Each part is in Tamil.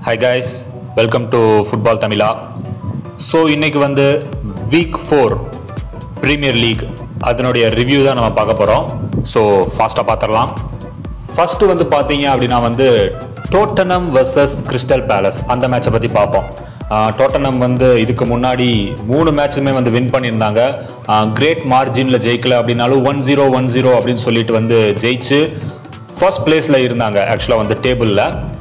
hi guys welcome to football Tamizha so இன்னைக்கு வந்து வீக் ஃபோர் ப்ரீமியர் லீக் அதனுடைய ரிவ்யூ தான் நம்ம பார்க்க போகிறோம் ஸோ ஃபாஸ்ட்டாக பார்த்துடலாம் ஃபர்ஸ்ட் வந்து பார்த்தீங்க அப்படின்னா வந்து டோட்டனம் வர்சஸ் கிறிஸ்டல் பேலஸ் அந்த மேட்சை பற்றி பார்ப்போம் டோட்டனம் வந்து இதுக்கு முன்னாடி மூணு மேட்சுமே வந்து வின் பண்ணியிருந்தாங்க கிரேட் மார்ஜினில் ஜெயிக்கல அப்படின்னாலும் ஒன் ஜீரோ ஒன் ஜீரோ அப்படின்னு சொல்லிட்டு வந்து ஜெயிச்சு ஃபர்ஸ்ட் பிளேஸில் இருந்தாங்க ஆக்சுவலாக வந்து டேபிளில்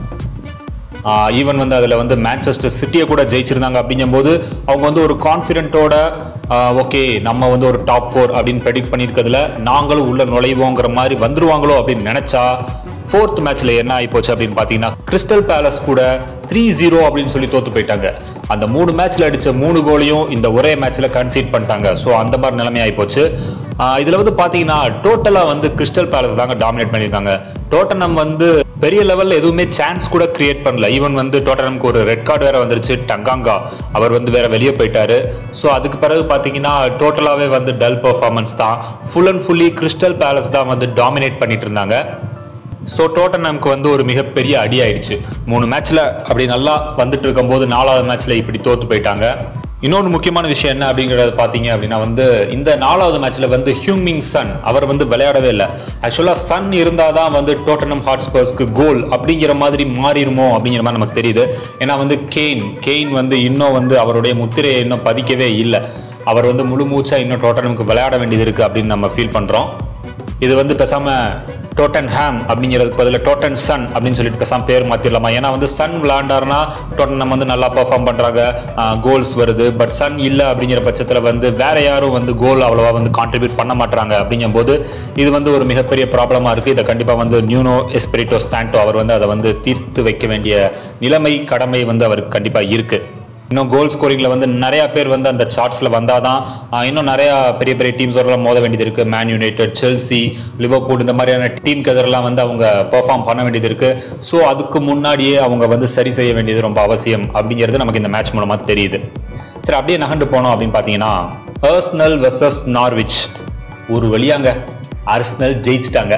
ஈவன் வந்து அதில் வந்து மேன்செஸ்டர் சிட்டியை கூட ஜெயிச்சிருந்தாங்க அப்படிங்கும்போது அவங்க வந்து ஒரு கான்ஃபிடென்ட்டோட ஓகே நம்ம வந்து ஒரு டாப் ஃபோர் அப்படின்னு ப்ரெடிக்ட் பண்ணியிருக்கிறதுல நாங்களும் உள்ள நுழைவோங்கிற மாதிரி வந்துருவாங்களோ அப்படின்னு நினச்சா ஃபோர்த் மேட்ச்ல என்ன ஆகி போச்சு அப்படின்னு பார்த்தீங்கன்னா கிறிஸ்டல் பேலஸ் கூட த்ரீ ஜீரோ அப்படின்னு சொல்லி தோத்து போயிட்டாங்க அந்த மூணு மேட்ச்ல அடிச்ச மூணு கோலையும் இந்த ஒரே மேட்ச்ல கன்சீட் பண்ணிட்டாங்க ஸோ அந்த மாதிரி நிலைமை ஆகி போச்சு ஆஹ் இதுல வந்து பாத்தீங்கன்னா டோட்டலா வந்து கிறிஸ்டல் பேலஸ் தாங்க டாமினேட் பண்ணியிருக்காங்க டோட்டனம் வந்து பெரிய லெவல்ல எதுவுமே சான்ஸ் கூட கிரியேட் பண்ணல ஈவன் வந்து டோட்டனம்க்கு ஒரு ரெட் கார்டு வேற வந்துருச்சு டங்காங்கா அவர் வந்து வேற வெளியே போயிட்டாரு ஸோ அதுக்கு பிறகு பாத்தீங்கன்னா டோட்டலாவே வந்து டல் பெர்ஃபார்மன்ஸ் தான் full and fully Crystal Palace தான் வந்து டாமினேட் பண்ணிட்டு இருந்தாங்க ஸோ டோட்டனம்க்கு வந்து ஒரு மிகப்பெரிய அடி ஆயிடுச்சு மூணு மேட்ச்ல அப்படி நல்லா வந்துட்டு இருக்கும்போது நாலாவது மேட்ச்ல இப்படி தோத்து போயிட்டாங்க இன்னொன்று முக்கியமான விஷயம் என்ன அப்படிங்கிறத பார்த்தீங்க அப்படின்னா வந்து இந்த நாலாவது மேட்ச்ல வந்து ஹியூமிங் சன் அவர் வந்து விளையாடவே இல்லை ஆக்சுவலாக சன் இருந்தால் தான் வந்து டோட்டனம் ஹாட்ஸ்பர்ஸ்க்கு கோல் அப்படிங்கிற மாதிரி மாறிடுமோ அப்படிங்கிற மாதிரி நமக்கு தெரியுது ஏன்னா வந்து கெயின் கெயின் வந்து இன்னும் வந்து அவருடைய முத்திரையை இன்னும் பதிக்கவே இல்லை அவர் வந்து முழு மூச்சா இன்னும் டோட்டனம்க்கு விளையாட வேண்டியது இருக்கு அப்படின்னு நம்ம ஃபீல் பண்றோம் இது வந்து பேசாம டோட்டன் ஹேம் அப்படிங்கிறதுக்கு பதில் டோட்டன் சன் அப்படின்னு சொல்லிட்டு பேசாம பேர் மாத்திரலாமா ஏன்னா வந்து சன் விளையாண்டாருன்னா டோட்டன் நம்ம வந்து நல்லா பெர்ஃபார்ம் பண்றாங்க கோல்ஸ் வருது பட் சன் இல்லை அப்படிங்கிற பட்சத்தில் வந்து வேற யாரும் வந்து கோல் அவ்வளோவா வந்து கான்ட்ரிபியூட் பண்ண மாட்டாங்க அப்படிங்கும்போது இது வந்து ஒரு மிகப்பெரிய ப்ராப்ளமா இருக்கு இதை கண்டிப்பாக வந்து நியூனோ எஸ்பிரிட்டோ சாண்டோ அவர் வந்து அதை வந்து தீர்த்து வைக்க வேண்டிய நிலைமை கடமை வந்து அவருக்கு கண்டிப்பாக இருக்கு இன்னும் கோல் ஸ்கோரிங்ல வந்து நிறைய பேர் வந்து அந்த சார்ட்ஸ்ல வந்தாதான் ஆஹ், இன்னும் நிறைய பெரிய பெரிய டீம்ஸோட மோத வேண்டியது இருக்கு மேன் யுனைடெட் செல்சி லிவர்பூல் இந்த மாதிரியான டீமுக்கு எதிரெல்லாம் வந்து அவங்க பெர்ஃபார்ம் பண்ண வேண்டியது இருக்கு ஸோ அதுக்கு முன்னாடியே அவங்க வந்து சரி செய்ய வேண்டியது ரொம்ப அவசியம் அப்படிங்கிறது நமக்கு இந்த மேட்ச் மூலமா தெரியுது சரி அப்படியே நகண்டு போனோம் அப்படின்னு பார்த்தீங்கன்னா பர்ஸ்னல் வெர்சஸ் நார்விச் ஒரு வழியாங்க ஆர்ஸ்னல் ஜெயிச்சிட்டாங்க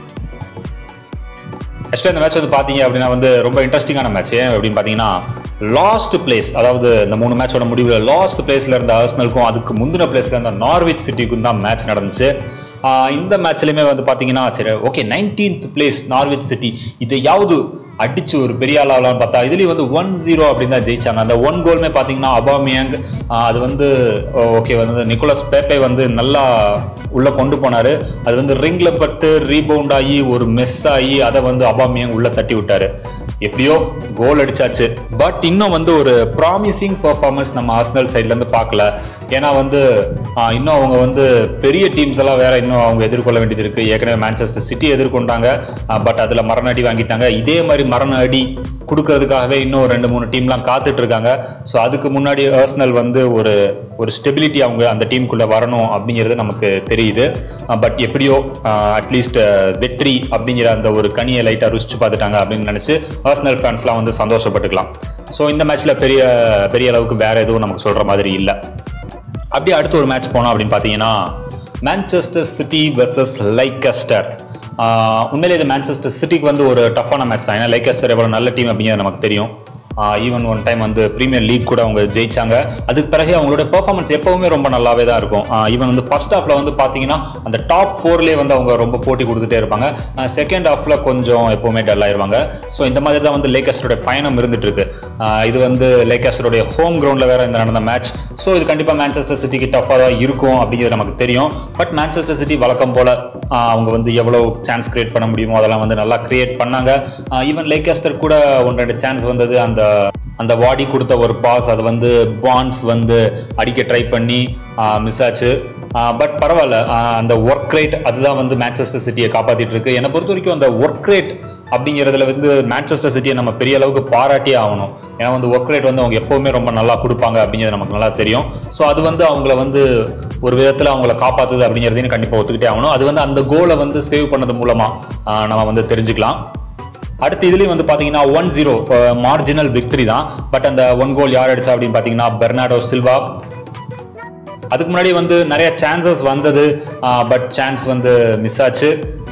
ஆக்சுவலாக இந்த மேட்ச் வந்து பார்த்தீங்க அப்படின்னா வந்து ரொம்ப இன்ட்ரெஸ்டிங்கான மேட்ச் ஏன் அப்படின்னு பார்த்தீங்கன்னா லாஸ்ட் பிளேஸ் அதாவது இந்த மூணு மேட்சோட முடிவில் லாஸ்ட் பிளேஸ்ல இருந்த ஆர்ஸ்னலுக்கும் அதுக்கு முந்தின பிளேஸ்ல இருந்த நார்விச் சிட்டிக்கும் தான் மேட்ச் நடந்துச்சு ஆஹ் இந்த மேட்ச்லையுமே வந்து பார்த்தீங்கன்னா சரி okay nineteenth place Norwich City இதையாவது அடிச்சு ஒரு பெரிய ஆளாகலாம்னு பார்த்தா இதுலேயும் வந்து ஒன் ஜீரோ அப்படின்னு தான் ஜெயிச்சாங்க அந்த ஒன் கோலுமே பார்த்தீங்கன்னா அபாமியங் அது வந்து ஓகே வந்து நிக்கோலஸ் பேப்பே வந்து நல்லா உள்ள கொண்டு போனாரு அது வந்து ரிங்ல பட்டு ரீபவுண்ட் ஆகி ஒரு மெஸ் ஆகி அதை வந்து அபாமியங் உள்ள தட்டி விட்டாரு எப்படியோ கோல் அடிச்சாச்சு பட் இன்னும் வந்து ஒரு ப்ராமிசிங் பெர்ஃபார்மன்ஸ் நம்ம ஆர்சனல் சைட்ல இருந்து பார்க்கல ஏன்னா வந்து ஆஹ், இன்னும் அவங்க வந்து பெரிய டீம்ஸ் எல்லாம் வேற இன்னும் அவங்க எதிர்கொள்ள வேண்டியது இருக்கு ஏற்கனவே மான்செஸ்டர் சிட்டி எதிர்கொண்டாங்க பட் அதுல மரண அடி வாங்கிட்டாங்க இதே மாதிரி மரண அடி கொடுக்கறதுக்காகவே இன்னும் ரெண்டு மூணு டீம்லாம் காத்துட்டு இருக்காங்க ஸோ அதுக்கு முன்னாடி ஆர்சனல் வந்து ஒரு ஒரு ஸ்டெபிலிட்டி அவங்க அந்த டீமுக்குள்ள வரணும் அப்படிங்கிறது நமக்கு தெரியுது பட் எப்படியோ அட்லீஸ்ட் வெற்றி அப்படிங்கிற அந்த ஒரு கனியை லைட்டாக ருசிச்சு பார்த்துட்டாங்க அப்படின்னு நினச்சி ஆர்சனல் ஃபேன்ஸ்லாம் வந்து சந்தோஷப்பட்டுக்கலாம் ஸோ இந்த மேட்ச்சில் பெரிய பெரிய அளவுக்கு வேற எதுவும் நமக்கு சொல்கிற மாதிரி இல்லை அப்படியே அடுத்து ஒரு மேட்ச் போனோம் அப்படின்னு பார்த்தீங்கன்னா மான்செஸ்டர் சிட்டி வெர்சஸ் லைக்கஸ்டர் உண்மையிலே இது மான்செஸ்டர் சிட்டிக்கு வந்து ஒரு டஃப்பான மேட்ச் தான் ஏன்னா லைக்கஸ்டர் எவ்வளோ நல்ல டீம் அப்படிங்கிறது நமக்கு தெரியும் ஈவன் ஒன் டைம் வந்து ப்ரீமியர் லீக் கூட அவங்க ஜெயிச்சாங்க அதுக்கு பிறகு அவங்களோட பெர்ஃபார்மன்ஸ் எப்பவுமே ரொம்ப நல்லாவே தான் இருக்கும் ஈவன் வந்து ஃபர்ஸ்ட் ஹாஃப்ல வந்து பார்த்தீங்கன்னா அந்த டாப் ஃபோர்லேயே வந்து அவங்க ரொம்ப போட்டி கொடுத்துட்டே இருப்பாங்க செகண்ட் ஹாஃப்ல கொஞ்சம் எப்பவுமே டல் ஆயிருவாங்க ஸோ இந்த மாதிரி தான் வந்து லேக்கஸ்டரோட பயணம் இருந்துட்டு இருக்கு ஆஹ் இது வந்து லேக்கஸ்டருடைய ஹோம் கிரவுண்டில் வேற இந்த நடந்த மேட்ச் ஸோ இது கண்டிப்பாக மான்செஸ்டர் சிட்டிக்கு டஃபாக தான் இருக்கும் அப்படிங்கிறது நமக்கு தெரியும் பட் மான்செஸ்டர் சிட்டி வழக்கம் போல ஆஹ் அவங்க வந்து எவ்வளோ சான்ஸ் கிரியேட் பண்ண முடியுமோ அதெல்லாம் வந்து நல்லா கிரியேட் பண்ணாங்க ஈவன் லேக்கஸ்டர் கூட ஒன்று ரெண்டு சான்ஸ் வந்தது அந்த அந்த வாடி கொடுத்த ஒரு பாஸ் அது வந்து பான்ஸ் வந்து அடிக்க ட்ரை பண்ணி மிஸ் ஆச்சு பட் பரவாயில்ல ஆஹ் அந்த ஒர்க் ரேட் அதுதான் வந்து மான்செஸ்டர் சிட்டியை காப்பாத்திட்டு இருக்கு என்னை பொறுத்த வரைக்கும் அந்த ஒர்க் ரேட் அப்படிங்கிறதுல வந்து மான்செஸ்டர் சிட்டியை நம்ம பெரிய அளவுக்கு பாராட்டியே ஆகணும் ஏன்னா வந்து ஒர்க் ரேட் வந்து அவங்க எப்பவுமே ரொம்ப நல்லா கொடுப்பாங்க அப்படிங்கிறது நமக்கு நல்லா தெரியும் ஸோ அது வந்து அவங்கள வந்து ஒரு விதத்தில் அவங்கள காப்பாத்துது அப்படிங்கிறதையும் கண்டிப்பாக ஒத்துக்கிட்டே ஆகணும் அது வந்து அந்த கோலை வந்து சேவ் பண்ணது மூலமா ஆஹ் நம்ம வந்து தெரிஞ்சுக்கலாம் அடுத்து இதுலயும் வந்து பாத்தீங்கன்னா ஒன் ஜீரோ மார்ஜினல் விக்டரி தான் பட் அந்த ஒன் கோல் யார் அடிச்சா அப்படின்னு பாத்தீங்கன்னா பெர்னாடோ சில்வா அதுக்கு முன்னாடி வந்து நிறைய சான்சஸ் வந்தது பட் சான்ஸ் வந்து மிஸ் ஆச்சு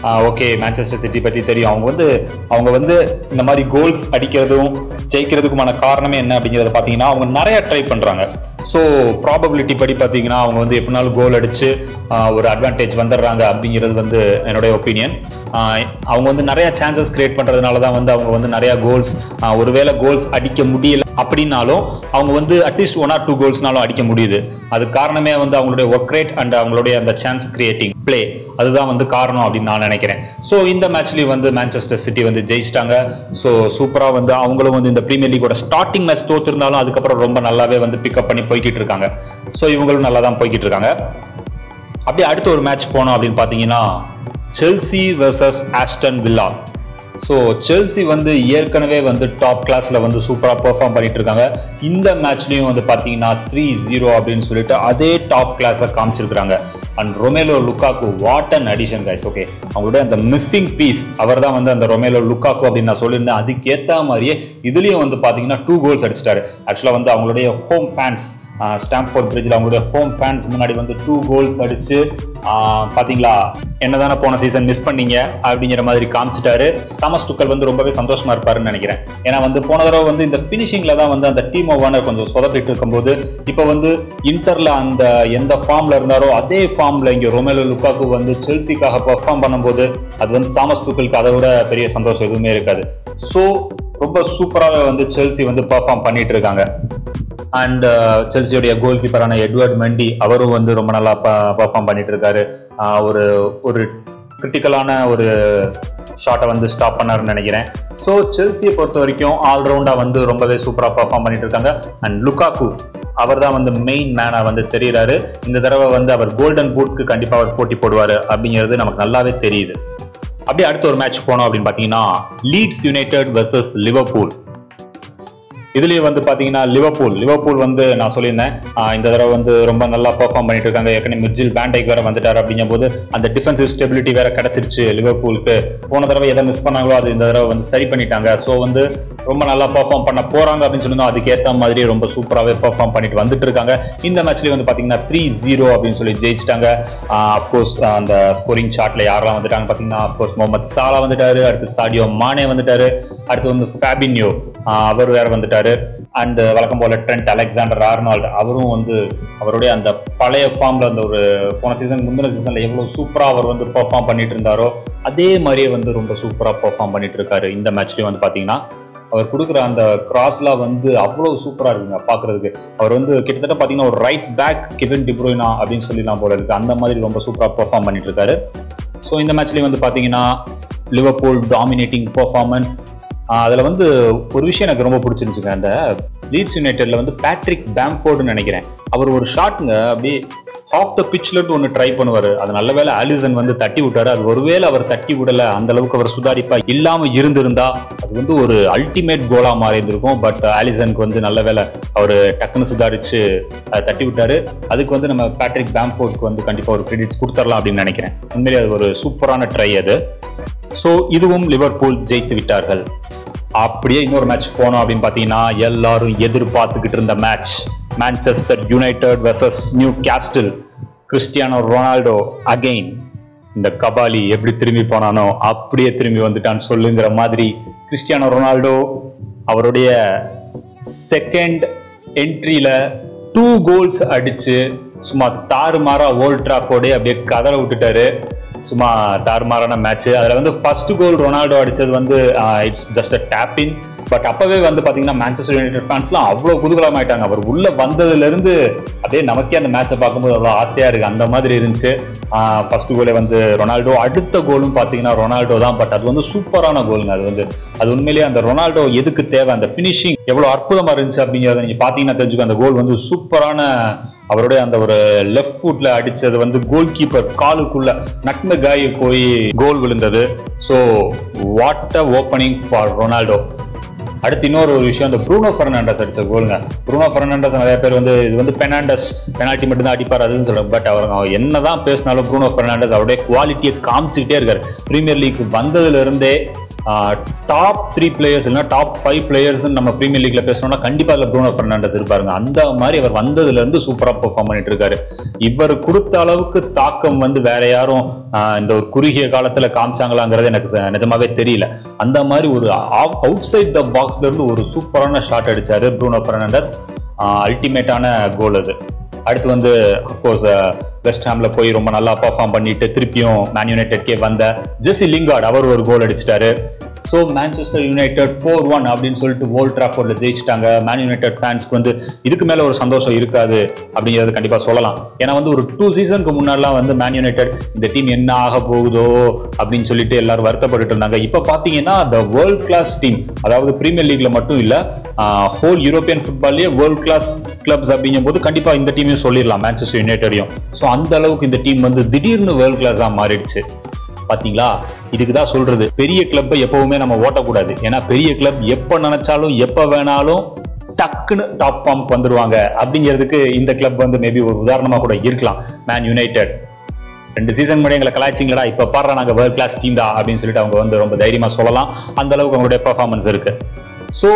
ஓகே மேன்செஸ்டர் சிட்டி பற்றி தெரியும் அவங்க வந்து அவங்க வந்து இந்த மாதிரி கோல்ஸ் அடிக்கிறதும் ஜெயிக்கிறதுக்குமான காரணமே என்ன அப்படிங்கிறத பார்த்தீங்கன்னா அவங்க நிறைய ட்ரை பண்ணுறாங்க ஸோ ப்ராபபிலிட்டி படி பார்த்தீங்கன்னா அவங்க வந்து எப்படினாலும் கோல் அடிச்சு ஆஹ், ஒரு அட்வான்டேஜ் வந்துடுறாங்க அப்படிங்கிறது வந்து என்னுடைய ஒப்பீனியன் அவங்க வந்து நிறைய சான்சஸ் கிரியேட் பண்ணுறதுனால தான் வந்து அவங்க வந்து நிறைய கோல்ஸ் ஒருவேளை கோல்ஸ் அடிக்க முடியல அப்படின்னாலும் அவங்க வந்து அட்லீஸ்ட் ஒன் ஆர் டூ கோல்ஸ்னாலும் அடிக்க முடியுது அது காரணமே வந்து அவங்களுடைய ஒர்க் ரேட் அண்ட் அவங்களுடைய அந்த சான்ஸ் கிரியேட்டிங் ப்ளே அதுதான் வந்து காரணம் அப்படின்னு நான் நினைக்கிறேன் ஸோ இந்த மேட்ச்லேயும் வந்து மேன்செஸ்டர் சிட்டி வந்து ஜெயிச்சிட்டாங்க ஸோ சூப்பராக வந்து அவங்களும் வந்து இந்த பிரீமியர் லீகோட ஸ்டார்டிங் மேட்ச் தோத்திருந்தாலும் அதுக்கப்புறம் ரொம்ப நல்லாவே வந்து பிக்கப் பண்ணி போய்கிட்டு இருக்காங்க ஸோ இவங்களும் நல்லா தான் போய்கிட்டு இருக்காங்க அப்படியே அடுத்த ஒரு மேட்ச் போனோம் அப்படின்னு பார்த்தீங்கன்னா Chelsea versus Aston Villa so Chelsea வந்து ஏற்கனவே வந்து டாப் கிளாஸில் வந்து சூப்பராக பெர்ஃபார்ம் பண்ணிட்டு இருக்காங்க இந்த மேட்ச்லையும் வந்து பார்த்தீங்கன்னா த்ரீ ஜீரோ அப்படின்னு சொல்லிட்டு அதே டாப் கிளாஸை காமிச்சிருக்கிறாங்க and Romelu Lukaku what an addition guys okay அவங்களுடைய அந்த மிஸ்ஸிங் பீஸ் அவர் தான் வந்து அந்த ரொமேலோ லுக்காக்கு அப்படின்னு நான் சொல்லியிருந்தேன் அதுக்கேற்ற மாதிரியே இதுலேயும் வந்து பார்த்தீங்கன்னா டூ கோல்ஸ் அடிச்சிட்டாரு ஆக்சுவலாக வந்து அவங்களுடைய ஹோம் ஃபேன்ஸ் ஸ்டாம்ஃபோர்ட் பிரிட்ஜில் அவங்களுடைய ஹோம் ஃபேன்ஸ் முன்னாடி வந்து டூ கோல்ஸ் அடிச்சு ஆஹ், பாத்தீங்களா என்னதானே போன சீசன் மிஸ் பண்ணீங்க அப்படிங்கிற மாதிரி காமிச்சிட்டாரு தாமஸ் டுக்கல் வந்து ரொம்பவே சந்தோஷமா இருப்பாருன்னு நினைக்கிறேன் ஏன்னா வந்து போன தடவை வந்து இந்த ஃபினிஷிங்ல தான் வந்து அந்த டீம் ஓனர் கொஞ்சம் சொதப்பிட்டு இருக்கும்போது இப்போ வந்து இன்டர்ல அந்த எந்த ஃபார்ம்ல இருந்தாரோ அதே ஃபார்ம்ல இங்க ரொமேலோ லுக்காக்கு வந்து செல்சிக்காக பெர்ஃபார்ம் பண்ணும்போது அது வந்து தாமஸ் டுக்கலுக்கு அதை விட பெரிய சந்தோஷம் எதுவுமே இருக்காது ஸோ ரொம்ப சூப்பராக வந்து செல்சி வந்து பெர்ஃபார்ம் பண்ணிட்டு இருக்காங்க அண்ட் செல்சியோடைய கோல் கீப்பரான எட்வர்ட் மெண்டி அவரும் வந்து ரொம்ப நல்லா பர்ஃபார்ம் பண்ணிட்டு இருக்காரு ஆஹ் ஒரு ஒரு கிரிட்டிக்கலான ஒரு ஷாட்டை வந்து ஸ்டாப் பண்ணாருன்னு நினைக்கிறேன் ஸோ செல்சியை பொறுத்த வரைக்கும் ஆல்ரவுண்டாக வந்து ரொம்பவே சூப்பராக பர்ஃபார்ம் பண்ணிட்டு இருக்காங்க அண்ட் லுக்காக்கு அவர் தான் வந்து மெயின் மேனாக வந்து தெரியுறாரு இந்த தடவை வந்து அவர் கோல்டன் பூட்க்கு கண்டிப்பாக அவர் போட்டி போடுவார் அப்படிங்கிறது நமக்கு நல்லாவே தெரியுது அப்படியே அடுத்த ஒரு மேட்ச் போனோம் அப்படின்னு பார்த்தீங்கன்னா லீட்ஸ் யுனைடெட் வெர்சஸ் லிவர்பூல் இதுலயே வந்து பாத்தீங்கன்னா லிவர்பூல் லிவர்பூல் வந்து நான் சொல்லியிருந்தேன் ஆஹ் இந்த தடவை வந்து ரொம்ப நல்லா பெர்ஃபார்ம் பண்ணிட்டு இருக்காங்க ஏற்கனவே மிர்ஜில் பேண்டைக் வேற வந்துட்டாரு அப்படிங்கும் போது அந்த டிஃபென்சிவ் ஸ்டெபிலிட்டி வேற கிடைச்சிருச்சு லிவர்பூலுக்கு போன தடவை எதை மிஸ் பண்ணாங்களோ அது இந்த தடவை வந்து சரி பண்ணிட்டாங்க ஸோ வந்து ரொம்ப நல்லா பெர்ஃபார்ம் பண்ண போறாங்க அப்படின்னு சொல்லியிருந்தோம் அதுக்கேற்ற மாதிரி ரொம்ப சூப்பராகவே பெர்ஃபார்ம் பண்ணிட்டு வந்துட்டு இருக்காங்க இந்த மேட்ச்லயே வந்து பாத்தீங்கன்னா த்ரீ ஜீரோ அப்படின்னு சொல்லி ஜெயிச்சிட்டாங்க அஃப்கோர்ஸ் அந்த ஸ்கோரிங் சார்ட்ல யாரெல்லாம் வந்துட்டாங்க பாத்தீங்கன்னா அஃப்கோர்ஸ் முகமது சாலா வந்துட்டாரு அடுத்து சாடியோ மானே வந்துட்டாரு அடுத்து வந்து ஃபேபின்யோ ஆஹ் அவர் வேற வந்துட்டாரு அண்ட் வழக்கம் போல ட்ரெண்ட் அலெக்சாண்டர் ஆர்னால்டு அவரும் வந்து அவருடைய அந்த பழைய ஃபார்ம்ல அந்த ஒரு போன சீசன் முந்தின சீசன்ல எவ்வளவு சூப்பரா அவர் வந்து பெர்ஃபார்ம் பண்ணிட்டு இருந்தாரோ அதே மாதிரியே வந்து ரொம்ப சூப்பரா பெர்ஃபார்ம் பண்ணிட்டு இருக்காரு இந்த மேட்ச்லயும் வந்து பாத்தீங்கன்னா அவர் கொடுக்குற அந்த கிராஸ்லாம் வந்து அவ்வளவு சூப்பரா இருக்குங்க பாக்குறதுக்கு அவர் வந்து கிட்டத்தட்ட பாத்தீங்கன்னா ஒரு ரைட் பேக் கிவன் டிப்ரோயினா அப்படின்னு சொல்லிடலாம் போல இருக்கு அந்த மாதிரி ரொம்ப சூப்பரா பெர்ஃபார்ம் பண்ணிட்டு இருக்காரு ஸோ இந்த மேட்ச்லயும் வந்து பாத்தீங்கன்னா லிவர்பூல் டாமினேட்டிங் பெர்ஃபார்மன்ஸ் அதுல வந்து ஒரு விஷயம் எனக்கு ரொம்ப பிடிச்சிருந்துச்சுங்க அந்த லீட்ஸ் யுனைடெட்ல வந்து பேட்ரிக் பேம்ஃபோர்டுன்னு நினைக்கிறேன் அவர் ஒரு ஷாட்ங்க அப்படியே ஆஃப் த பிச்ல ஒன்று ட்ரை பண்ணுவார் அது நல்ல வேளை ஆலிசன் வந்து தட்டி விட்டாரு அது ஒருவேளை அவர் தட்டி விடல அந்த அளவுக்கு அவர் சுதாரிப்பா இல்லாம இருந்திருந்தா அது வந்து ஒரு அல்டிமேட் கோலா மாறி இருந்திருக்கும் பட் ஆலிசனுக்கு வந்து நல்ல வேளை அவர் டக்குன்னு சுதாரிச்சு அதை தட்டி விட்டாரு அதுக்கு வந்து நம்ம பேட்ரிக் பேம்ஃபோர்டுக்கு வந்து கண்டிப்பா ஒரு கிரெடிட்ஸ் கொடுத்துடலாம் அப்படின்னு நினைக்கிறேன் உண்மையிலே அது ஒரு சூப்பரான ட்ரை அது ஸோ இதுவும் லிவர்பூல் ஜெயித்து விட்டார்கள் அப்படியே இன்னொரு மேட்ச் போனோம் அப்படின்னு பார்த்தீங்கன்னா எல்லாரும் எதிர்பார்த்துக்கிட்டு இருந்த match Manchester United versus Newcastle Cristiano Ronaldo again இந்த கபாலி எப்படி திரும்பி போனானோ அப்படியே திரும்பி வந்துட்டான்னு சொல்லுங்கிற மாதிரி கிறிஸ்டியானோ ரொனால்டோ அவருடைய செகண்ட் என்ட்ரியில டூ கோல்ஸ் அடிச்சு சும்மா தாறுமாறா ஓல்ட் டிராஃபோர்டே அப்படியே கதற விட்டுட்டாரு சும்மா தாறுமாறான மேட்ச் அதுல வந்து ஃபர்ஸ்ட் கோல் ரொனால்டோ அடிச்சது வந்து it's just a tap in but அப்பவே வந்து பாத்தீங்கன்னா மான்செஸ்டர் யுனைடெட் ஃபேன்ஸ்லாம் அவ்வளவு குதூகலம் ஆயிட்டாங்க அவர் உள்ள வந்ததுல இருந்து அப்படியே நமக்கே அந்த மேட்சை பார்க்கும்போது அவ்வளோ ஆசையா இருக்கு அந்த மாதிரி இருந்துச்சு ஃபர்ஸ்ட் கோலே வந்து ரொனால்டோ அடுத்த கோலும் பாத்தீங்கன்னா ரொனால்டோ தான் பட் அது வந்து சூப்பரான கோலுங்க அது வந்து அது உண்மையிலேயே அந்த ரொனால்டோ எதுக்கு தேவை அந்த ஃபினிஷிங் எவ்வளவு அற்புதமா இருந்துச்சு அப்படிங்கறத நீங்க பாத்தீங்கன்னா தெரிஞ்சுக்க அந்த கோல் வந்து சூப்பரான அவருடைய அந்த ஒரு லெஃப்ட் ஃபுட்ல அடிச்சது வந்து கோல் கீப்பர் காலுக்குள்ள நட்ம காய் போய் கோல் விழுந்தது so what a opening for Ronaldo அடுத்து இன்னொரு ஒரு விஷயம் இந்த ப்ரூனோ ஃபெர்னாண்டஸ் அடிச்ச கோலுங்க ப்ரூனோ ஃபெர்னாண்டஸ் நிறைய பேர் வந்து இது வந்து பெர்னாண்டஸ் பெனால்ட்டி மட்டும் தான் அடிப்பார் அதுன்னு சொல்றாங்க பட் அவர் அவர் என்னதான் பேசினாலும் ப்ரூனோ ஃபெர்னாண்டஸ் அவருடைய குவாலிட்டியை காமிச்சுக்கிட்டே இருக்காரு பிரீமியர் லீக் வந்ததுல இருந்தே டாப் த்ரீ பிளேயர்ஸ் இல்லைனா டாப் ஃபைவ் பிளேயர்ஸ் நம்ம பிரீமியர் லீக்ல பேசணும்னா கண்டிப்பா அதில் ப்ரூனோ ஃபெர்னாண்டஸ் இருப்பாருங்க அந்த மாதிரி அவர் வந்ததுல இருந்து சூப்பரா பெர்ஃபார்ம் பண்ணிட்டு இருக்காரு இவர் கொடுத்த அளவுக்கு தாக்கம் வந்து வேற யாரும் ஆஹ், இந்த ஒரு குறுகிய காலத்துல காமிச்சாங்களாங்கிறது எனக்கு ச- நிஜமாவே தெரியல அந்த மாதிரி ஒரு அவுட் சைட் த பாக்ஸ்ல இருந்து ஒரு சூப்பரான ஷாட் அடிச்சாரு ப்ரூனோ ஃபெர்னாண்டஸ் அல்டிமேட்டான கோல் அது அடுத்து வந்து அஃப்கோர்ஸ் வெஸ்ட் ஹாம்ல போய் ரொம்ப நல்லா பர்ஃபார்ம் பண்ணிட்டு திருப்பியும் மேன் யுனைடெட்கே வந்த ஜெசி லிங்கார்ட் அவர் ஒரு கோல் அடிச்சிட்டாரு so Manchester United four one அப்படின்னு சொல்லிட்டு ஓல்ட் ட்ராஃபோர்டில் ஜெயிச்சிட்டாங்க மேன் யுனைடெட் ஃபேன்ஸ்க்கு வந்து இதுக்கு மேலே ஒரு சந்தோஷம் இருக்காது அப்படிங்கிறது கண்டிப்பாக சொல்லலாம் ஏன்னா வந்து ஒரு டூ சீசனுக்கு முன்னாடிலாம் வந்து மேன் யுனைடெட் இந்த டீம் என்ன ஆக போகுதோ அப்படின்னு சொல்லிட்டு எல்லாரும் வருத்தப்பட்டு இருந்தாங்க இப்போ பார்த்தீங்கன்னா த வேர்ல்ட் கிளாஸ் டீம் அதாவது பிரீமியர் லீக்ல மட்டும் இல்லை ஹோல் யூரோப்பியன் ஃபுட்பால்லேயே வேர்ல்ட் கிளாஸ் கிளப்ஸ் அப்படிங்கும்போது கண்டிப்பாக இந்த டீமையும் சொல்லிடலாம் மேன்செஸ்டர் யுனைடெடையும் ஸோ அந்த அளவுக்கு இந்த டீம் வந்து திடீர்னு வேர்ல்ட் கிளாஸாக மாறிடுச்சு பாத்தீங்களா இதுக்கு தான் சொல்றது பெரிய கிளப்பை எப்பவுமே நம்ம ஓட்டக்கூடாது ஏன்னா பெரிய கிளப் எப்ப நினைச்சாலும் எப்ப வேணாலும் டக்குன்னு டாப் ஃபார்முக்கு வந்துருவாங்க அப்படிங்கிறதுக்கு இந்த கிளப் வந்து மேபி ஒரு உதாரணமா கூட இருக்கலாம் மேன் யுனைடெட் ரெண்டு சீசன் முன்னாடி எங்களை கலாய்ச்சிங்களடா இப்ப பாடுறா நாங்க வேர்ல்ட் கிளாஸ் டீம் தான் அப்படின்னு சொல்லிட்டு அவங்க வந்து ரொம்ப தைரியமா சொல்லலாம் அந்த அளவுக்கு அவங்களுடைய பெர்ஃபார்மன்ஸ் இருக்கு so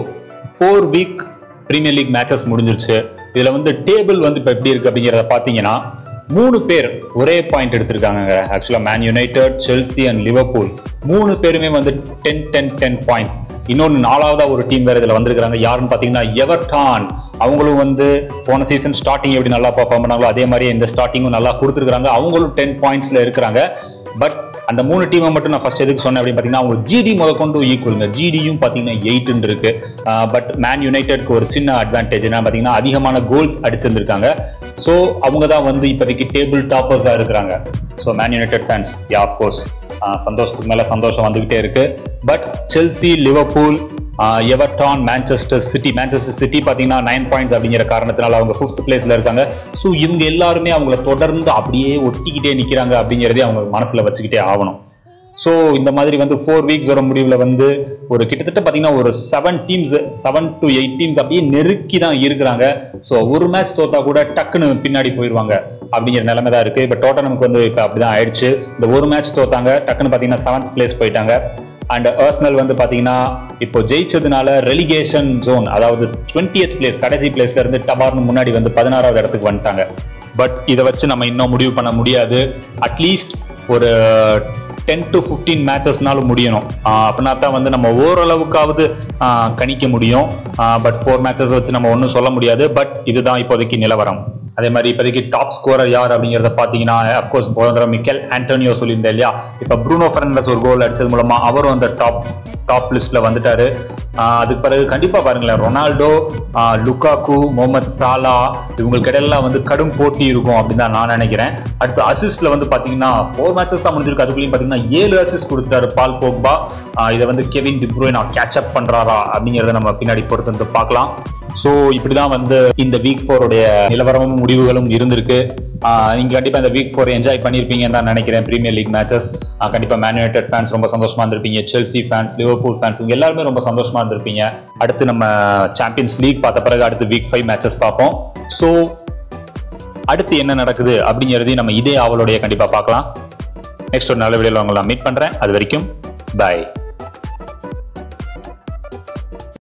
four week premier league matches முடிஞ்சிருச்சு இதுல வந்து டேபிள் வந்து இப்போ எப்படி இருக்கு அப்படிங்கிறத பார்த்தீங்கன்னா மூணு பேர் ஒரே பாயிண்ட் எடுத்திருக்காங்க ஆக்சுவலாக Man United Chelsea and Liverpool மூணு பேருமே வந்து டென் டென் டென் பாயிண்ட்ஸ் இன்னொன்று நாலாவதா ஒரு டீம் வேற இதில் வந்திருக்காங்க யாருன்னு பார்த்தீங்கன்னா எவர்டான் அவங்களும் வந்து போன சீசன் ஸ்டார்டிங் எப்படி நல்லா பர்ஃபார்ம் பண்ணாங்களோ அதே மாதிரி இந்த ஸ்டார்டிங்கும் நல்லா கொடுத்துருக்காங்க அவங்களும் டென் பாயிண்ட்ஸ்ல இருக்கிறாங்க பட் அந்த மூணு டீமை மட்டும் நான் ஃபர்ஸ்ட் எதுக்கு சொன்னேன் அப்படின்னு பார்த்தீங்கன்னா அவங்க ஜிடி முத கொண்டு ஈக்குவலுங்க ஜிடியும் பார்த்தீங்கன்னா எயிட்னு இருக்கு பட் மேன் யுனைடெட்க்கு ஒரு சின்ன அட்வான்டேஜ் என்ன பார்த்தீங்கன்னா அதிகமான கோல்ஸ் அடிச்சிருந்திருக்காங்க ஸோ அவங்க தான் வந்து இப்போதைக்கு டேபிள் டாப்பர்ஸாக இருக்கிறாங்க so Man United fans of course சந்தோஷத்துக்கு மேலே சந்தோஷம் வந்துகிட்டே இருக்கு but Chelsea Liverpool Everton Manchester City Manchester City பார்த்தீங்கன்னா நைன் பாயிண்ட்ஸ் அப்படிங்கிற காரணத்தினால அவங்க ஃபிஃப்த் பிளேஸ்ல இருக்காங்க ஸோ இவங்க எல்லாருமே அவங்கள தொடர்ந்து அப்படியே ஒட்டிக்கிட்டே நிற்கிறாங்க அப்படிங்கிறதே அவங்க மனசுல வச்சுக்கிட்டே ஆகணும் ஸோ இந்த மாதிரி வந்து ஃபோர் வீக்ஸ் வர முடிவில் வந்து ஒரு கிட்டத்தட்ட பார்த்தீங்கன்னா ஒரு seven teams seven to eight teams அப்படியே நெருக்கி தான் இருக்கிறாங்க ஸோ ஒரு மேட்ச் தோத்தா கூட டக்குன்னு பின்னாடி போயிடுவாங்க அப்படிங்கிற நிலைமை தான் இருக்கு இப்போ டோட்டனமுக்கு வந்து இப்போ அப்படிதான் ஆயிடுச்சு இந்த ஒரு மேட்ச் தோத்தாங்க டக்குன்னு பார்த்தீங்கன்னா செவன்த் பிளேஸ் போயிட்டாங்க அண்ட் ஆர்ஸ்னல் வந்து பாத்தீங்கன்னா இப்போ ஜெயிச்சதுனால ரெலிகேஷன் ஜோன் அதாவது 20th பிளேஸ் கடைசி பிளேஸ்ல இருந்து டபார்னு முன்னாடி வந்து பதினாறாவது இடத்துக்கு வந்துட்டாங்க பட் இதை வச்சு நம்ம இன்னும் முடிவு பண்ண முடியாது அட்லீஸ்ட் ஒரு டென் டு ஃபிஃப்டீன் மேட்சஸ்னாலும் முடியணும் ஆஹ் அப்படின்னா தான் வந்து நம்ம ஓரளவுக்காவது ஆஹ் கணிக்க முடியும் பட் ஃபோர் மேட்சஸ் வச்சு நம்ம ஒன்றும் சொல்ல முடியாது பட் இதுதான் இப்போதைக்கு நிலவரம் அதே மாதிரி இப்போதைக்கு டாப் ஸ்கோரர் யார் அப்படிங்கிறத பார்த்தீங்கன்னா அஃப்கோர்ஸ் போன தடவை மிக்கேல் ஆண்டோனியோ சொல்லியிருந்தேன் இல்லையா இப்போ ப்ரூனோ ஃபெர்னாண்டஸ் ஒரு கோல் அடிச்சது மூலமா அவரும் அந்த டாப் டாப் லிஸ்ட்ல வந்துட்டாரு ஆஹ் அதுக்கு பிறகு கண்டிப்பா பாருங்களேன் ரொனால்டோ ஆஹ் லுக்காக்கு முகமது சாலா இவங்களுக்கு இடையெல்லாம் வந்து கடும் போட்டி இருக்கும் அப்படின்னு தான் நான் நினைக்கிறேன் அடுத்து அசிஸ்ட்ல வந்து பாத்தீங்கன்னா ஃபோர் மேட்சஸ் தான் முடிஞ்சிருக்கு அதுக்குள்ளேயும் பாத்தீங்கன்னா ஏழு அசிஸ்ட் கொடுத்துட்டாரு பால் போக்பா ஆஹ் இதை வந்து கெவின் டிப்ரோய் கேட்ச் அப் பண்றாரா அப்படிங்கறத நம்ம பின்னாடி பொறுத்து வந்து பார்க்கலாம் ஸோ இப்படிதான் வந்து இந்த வீக் ஃபோருடைய நிலவரமும் முடிவுகளும் இருந்திருக்கு ஆஹ் நீங்க கண்டிப்பா இந்த வீக் ஃபோர் என்ஜாய் பண்ணிருப்பீங்கன்னு தான் நினைக்கிறேன் பிரீமியர் லீக் மேட்சஸ் கண்டிப்பா மேன் யுனைடெட் ஃபேன்ஸ் ரொம்ப சந்தோஷமா இருந்திருப்பீங்க செல்சி ஃபேன்ஸ் லிவர்பூல் ஃபேன்ஸ் இவங்க எல்லாருமே ரொம்ப சந்தோஷமா இருந்திருப்பீங்க அடுத்து நம்ம சாம்பியன்ஸ் லீக் பார்த்த பிறகு அடுத்து வீக் ஃபைவ் மேட்சஸ் பார்ப்போம் ஸோ அடுத்து என்ன நடக்குது அப்படிங்கிறதையும் நம்ம இதே ஆவலோடைய கண்டிப்பா பார்க்கலாம் நெக்ஸ்ட் ஒரு நல்ல வீடியோவில் உங்களை நான் மீட் பண்றேன் அது வரைக்கும் பாய்